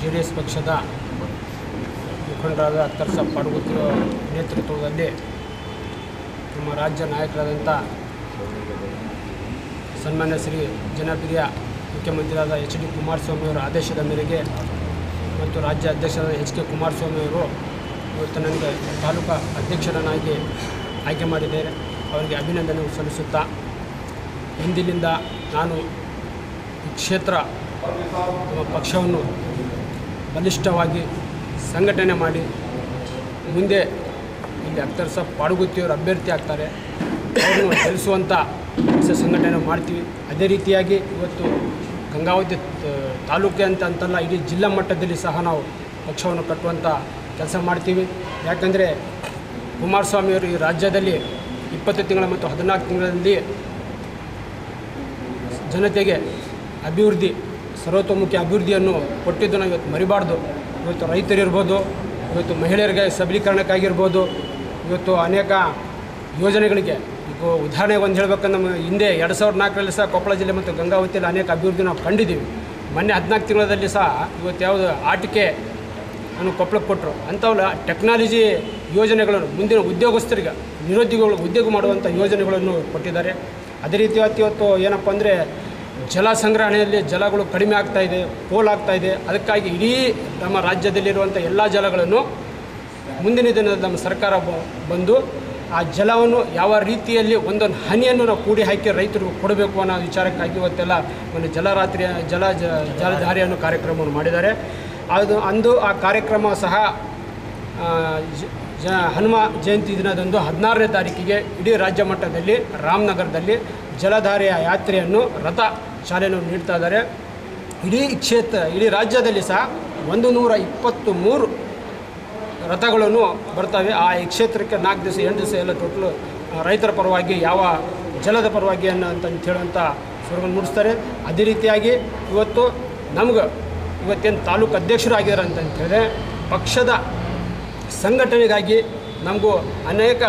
J D S ಪಕ್ಷದ ಮುಖಂಡರಾದ ಅತ್ತರ್ ಸಾಬ್ ಪಾಡುಗುತ್ತಿರೋ ನೇತೃತ್ವದಲ್ಲಿ ನಮ್ಮ ರಾಜ್ಯ ನಾಯಕರಾದಂಥ ಸನ್ಮಾನ್ಯ ಶ್ರೀ ಜನಪ್ರಿಯ ಮುಖ್ಯಮಂತ್ರಿಯಾದ ಎಚ್ ಡಿ ಕುಮಾರಸ್ವಾಮಿಯವರ ಆದೇಶದ ಮೇರೆಗೆ ಮತ್ತು ರಾಜ್ಯ ಅಧ್ಯಕ್ಷರಾದ ಎಚ್ ಕೆ ಕುಮಾರಸ್ವಾಮಿಯವರು ಇವತ್ತು ನನಗೆ ತಾಲೂಕಾ ಅಧ್ಯಕ್ಷರನ್ನಾಗಿ ಆಯ್ಕೆ ಮಾಡಿದ್ದಾರೆ ಅವರಿಗೆ ಅಭಿನಂದನೆ ಸಲ್ಲಿಸುತ್ತಾ ಇಂದಿನಿಂದ ನಾನು ಈ ಕ್ಷೇತ್ರ ನಮ್ಮ ಪಕ್ಷವನ್ನು ಬಲಿಷ್ಠವಾಗಿ ಸಂಘಟನೆ ಮಾಡಿ ಮುಂದೆ ಇಲ್ಲಿ ಅಖ್ತರ್ ಸಾಬ್ ಪಾಡುಗುತ್ತಿಯವರು ಅಭ್ಯರ್ಥಿ ಆಗ್ತಾರೆ ಅವರನ್ನು ಗೆಲ್ಲಿಸುವಂಥ ಕೆಲಸ ಸಂಘಟನೆ ಮಾಡ್ತೀವಿ ಅದೇ ರೀತಿಯಾಗಿ ಇವತ್ತು ಗಂಗಾವತಿ ತ- ತಾಲೂಕೆ ಅಂತ ಅಂತಲ್ಲ ಇಡೀ ಜಿಲ್ಲಾ ಮಟ್ಟದಲ್ಲಿ ಸಹ ನಾವು ಪಕ್ಷವನ್ನು ಕಟ್ಟುವಂಥ ಕೆಲಸ ಮಾಡ್ತೀವಿ ಯಾಕಂದರೆ ಕುಮಾರಸ್ವಾಮಿಯವರು ಈ ರಾಜ್ಯದಲ್ಲಿ ಇಪ್ಪತ್ತು ತಿಂಗಳ ಮತ್ತು ಹದಿನಾಲ್ಕು ತಿಂಗಳಲ್ಲಿ ಜನತೆಗೆ ಅಭಿವೃದ್ಧಿ ಸರ್ವತೋಮುಖಿ ಅಭಿವೃದ್ಧಿಯನ್ನು ಕೊಟ್ಟಿದ್ದು ನಾವು ಇವತ್ತು ಮರಿಬಾರ್ದು ಇವತ್ತು ರೈತರಿರ್ಬೋದು ಇವತ್ತು ಮಹಿಳೆಯರಿಗೆ ಸಬಲೀಕರಣಕ್ಕಾಗಿರ್ಬೋದು ಇವತ್ತು ಅನೇಕ ಯೋಜನೆಗಳಿಗೆ ಈಗ ಉದಾಹರಣೆಗೆ ಒಂದು ಹೇಳ್ಬೇಕಂದ್ರೆ ನಮ್ಮ ಹಿಂದೆ ಎರಡು ಸಾವಿರದ ನಾಲ್ಕರಲ್ಲಿ ಸಹ ಕೊಪ್ಪಳ ಜಿಲ್ಲೆ ಮತ್ತು ಗಂಗಾವತಿಯಲ್ಲಿ ಅನೇಕ ಅಭಿವೃದ್ಧಿ ನಾವು ಕಂಡಿದ್ದೀವಿ ಮೊನ್ನೆ ಹದಿನಾಲ್ಕು ತಿಂಗಳಲ್ಲಿ ಸಹ ಇವತ್ತು ಯಾವುದು ಆಟಿಕೆ ಅನ್ನು ಕೊಪ್ಪಳಕ್ಕೆ ಕೊಟ್ಟರು ಅಂಥವಲ್ಲ ಟೆಕ್ನಾಲಜಿ ಯೋಜನೆಗಳನ್ನು ಮುಂದಿನ ಉದ್ಯೋಗಸ್ಥರಿಗೆ ನಿರುದ್ಯೋಗಿಗಳು ಉದ್ಯೋಗ ಮಾಡುವಂಥ ಯೋಜನೆಗಳನ್ನು ಕೊಟ್ಟಿದ್ದಾರೆ ಅದೇ ರೀತಿ ಇವತ್ತು ಇವತ್ತು ಏನಪ್ಪ ಅಂದರೆ ಜಲ ಸಂಗ್ರಹಣೆಯಲ್ಲಿ ಜಲಗಳು ಕಡಿಮೆ ಆಗ್ತಾ ಇದೆ ಪೋಲ್ ಆಗ್ತಾ ಇದೆ ಅದಕ್ಕಾಗಿ ಇಡೀ ನಮ್ಮ ರಾಜ್ಯದಲ್ಲಿರುವಂಥ ಎಲ್ಲ ಜಲಗಳನ್ನು ಮುಂದಿನ ದಿನದಲ್ಲಿ ನಮ್ಮ ಸರ್ಕಾರ ಬ- ಬಂದು ಆ ಜಲವನ್ನು ಯಾವ ರೀತಿಯಲ್ಲಿ ಒಂದೊಂದು ಹನಿಯನ್ನು ನಾವು ಕೂಡಿ ಹಾಕಿ ರೈತರಿಗೆ ಕೊಡಬೇಕು ಅನ್ನೋ ವಿಚಾರಕ್ಕಾಗಿ ಇವತ್ತೆಲ್ಲ ಒಂದು ಜಲರಾತ್ರಿ ಜಲ ಜ- ಜಲಧಾರೆ ಅನ್ನೋ ಕಾರ್ಯಕ್ರಮವನ್ನು ಮಾಡಿದ್ದಾರೆ ಅದು ಅಂದು ಆ ಕಾರ್ಯಕ್ರಮ ಸಹ ಆ, ಜ- ಜ ಹನುಮ ಜಯಂತಿ ದಿನದಂದು ಹದಿನಾರನೇ ತಾರೀಕಿಗೆ ಇಡೀ ರಾಜ್ಯ ಮಟ್ಟದಲ್ಲಿ ರಾಮನಗರದಲ್ಲಿ ಜಲಧಾರೆಯ ಯಾತ್ರೆಯನ್ನು ರಥ ಚಾಲನೆಯನ್ನು ನೀಡ್ತಾ ಇದ್ದಾರೆ ಇಡೀ ಕ್ಷೇತ್ರ ಇಡೀ ರಾಜ್ಯದಲ್ಲಿ ಸಹ ಒಂದು ನೂರ ಇಪ್ಪತ್ತು ಮೂರು ರಥಗಳನ್ನು ಬರ್ತವೆ ಆ ಈ ಕ್ಷೇತ್ರಕ್ಕೆ ನಾಲ್ಕು ದಿವಸ ಎಂಟು ದಿವಸ ಎಲ್ಲ ಟೋಟಲು ರೈತರ ಪರವಾಗಿ ಯಾವ ಜಲದ ಪರವಾಗಿ ಅನ್ನೋ ಅಂತ ಹೇಳುವಂಥ ಸ್ವರವನ್ನು ಮೂಡಿಸ್ತಾರೆ ಅದೇ ರೀತಿಯಾಗಿ ಇವತ್ತು ನಮ್ಗೆ ಇವತ್ತೇನು ತಾಲೂಕು ಅಧ್ಯಕ್ಷರು ಆಗಿದ್ದಾರೆ ಅಂತ ಹೇಳಿದ್ರೆ ಪಕ್ಷದ ಸಂಘಟನೆಗಾಗಿ ನಮಗೂ ಅನೇಕ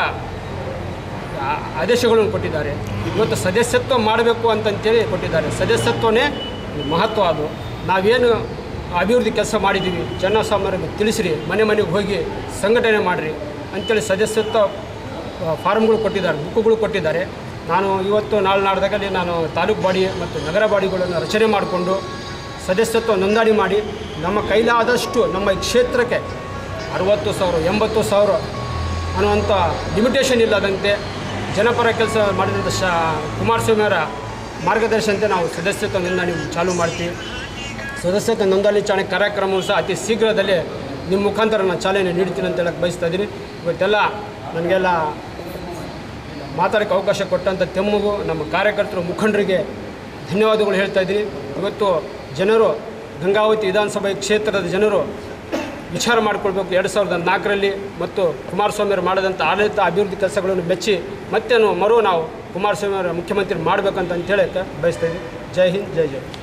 ಆ- ಆದೇಶಗಳನ್ನು ಕೊಟ್ಟಿದ್ದಾರೆ ಇವತ್ತು ಸದಸ್ಯತ್ವ ಮಾಡಬೇಕು ಅಂತಂತೇಳಿ ಕೊಟ್ಟಿದ್ದಾರೆ ಸದಸ್ಯತ್ವನೇ ಮಹತ್ವ ಅದು ನಾವೇನು ಅಭಿವೃದ್ಧಿ ಕೆಲಸ ಮಾಡಿದ್ದೀವಿ ಜನಸಾಮಾನ್ಯರಿಗೆ ತಿಳಿಸ್ರಿ ಮನೆ ಮನೆಗೆ ಹೋಗಿ ಸಂಘಟನೆ ಮಾಡಿರಿ ಅಂತೇಳಿ ಸದಸ್ಯತ್ವ ಆ, ಫಾರ್ಮ್ಗಳು ಕೊಟ್ಟಿದ್ದಾರೆ ಬುಕ್ಗಳು ಕೊಟ್ಟಿದ್ದಾರೆ ನಾನು ಇವತ್ತು ನಾಳೆ ನಾಡ್ದಾಗಲ್ಲಿ ನಾನು ತಾಲೂಕು ಬಾಡಿ ಮತ್ತು ನಗರ ಬಾಡಿಗಳನ್ನು ರಚನೆ ಮಾಡಿಕೊಂಡು ಸದಸ್ಯತ್ವ ನೋಂದಣಿ ಮಾಡಿ ನಮ್ಮ ಕೈಲಾದಷ್ಟು ನಮ್ಮ ಈ ಕ್ಷೇತ್ರಕ್ಕೆ ಅರುವತ್ತು ಸಾವಿರ ಎಂಬತ್ತು ಸಾವಿರ ಅನ್ನುವಂಥ ಲಿಮಿಟೇಷನ್ ಇಲ್ಲದಂತೆ ಜನಪರ ಕೆಲಸ ಮಾಡಿದಂಥ ಶಾ ಕುಮಾರಸ್ವಾಮಿಯವರ ಮಾರ್ಗದರ್ಶನಂತೆ ನಾವು ಸದಸ್ಯತ್ವ ನೋಂದಣಿ ಚಾಲೂ ಮಾಡ್ತೀವಿ ಸದಸ್ಯತ್ವ ನೋಂದಣಿ ಚಾಣೆ ಕಾರ್ಯಕ್ರಮವು ಸಹ ಅತಿ ಶೀಘ್ರದಲ್ಲೇ ನಿಮ್ಮ ಮುಖಾಂತರ ನಾನು ಚಾಲನೆ ನೀಡ್ತೀನಿ ಅಂತ ಹೇಳಕ್ಕೆ ಬಯಸ್ತಾ ಇದ್ದೀನಿ ಇವತ್ತೆಲ್ಲ ನನಗೆಲ್ಲ ಮಾತಾಡೋಕ್ಕೆ ಅವಕಾಶ ಕೊಟ್ಟಂಥ ತೆಮ್ಮಗೂ ನಮ್ಮ ಕಾರ್ಯಕರ್ತರು ಮುಖಂಡರಿಗೆ ಧನ್ಯವಾದಗಳು ಹೇಳ್ತಾ ಇದ್ದೀನಿ ಇವತ್ತು ಜನರು ಗಂಗಾವತಿ ವಿಧಾನಸಭೆ ಕ್ಷೇತ್ರದ ಜನರು ವಿಚಾರ ಮಾಡಿಕೊಳ್ಬೇಕು ಎರಡು ಸಾವಿರದ ನಾಲ್ಕರಲ್ಲಿ ಮತ್ತು ಕುಮಾರಸ್ವಾಮಿಯವರು ಮಾಡಿದಂಥ ಆಡಳಿತ ಅಭಿವೃದ್ಧಿ ಕೆಲಸಗಳನ್ನು ಮೆಚ್ಚಿ ಮತ್ತೇನು ಮರು ನಾವು ಕುಮಾರಸ್ವಾಮಿಯವರ ಮುಖ್ಯಮಂತ್ರಿ ಮಾಡಬೇಕಂತ ಅಂತ ಹೇಳಕ್ಕೆ ಬಯಸ್ತಾ ಇದ್ದೀನಿ ಜೈ ಹಿಂದ್ ಜೈ ಜೈ